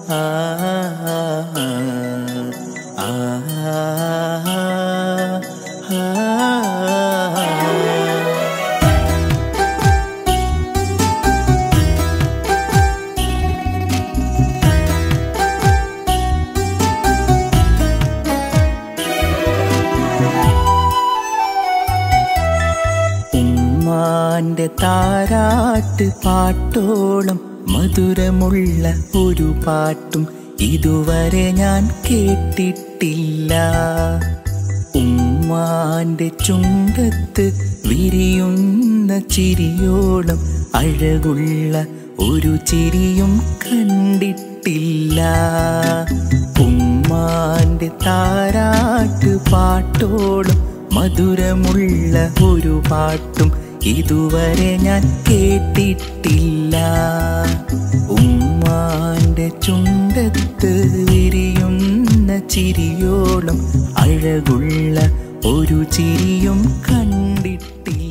ആ ആ ആ ഉമ്മാന്റെ താരാട്ട് പാട്ടോളം മധുരമുള്ള ഒരു പാട്ടും ഇതുവരെ ഞാൻ കേട്ടിട്ടില്ല ഉമ്മാന്റെ ചുണ്ടത്ത് വിരിയുന്ന ചിരിയോളം അഴകുള്ള ഒരു ചിരിയും കണ്ടിട്ടില്ല ഉമ്മാന്റെ താരാട്ട് പാട്ടോളം മധുരമുള്ള ഒരു പാട്ടും ഇതുവരെ ഞാൻ കേട്ടിട്ടില്ല ഉമ്മാന്റെ ചുണ്ടത്ത് വിരിയുന്ന ചിരിയോളം അഴകുള്ള ഒരു ചിരിയും കണ്ടിട്ടില്ല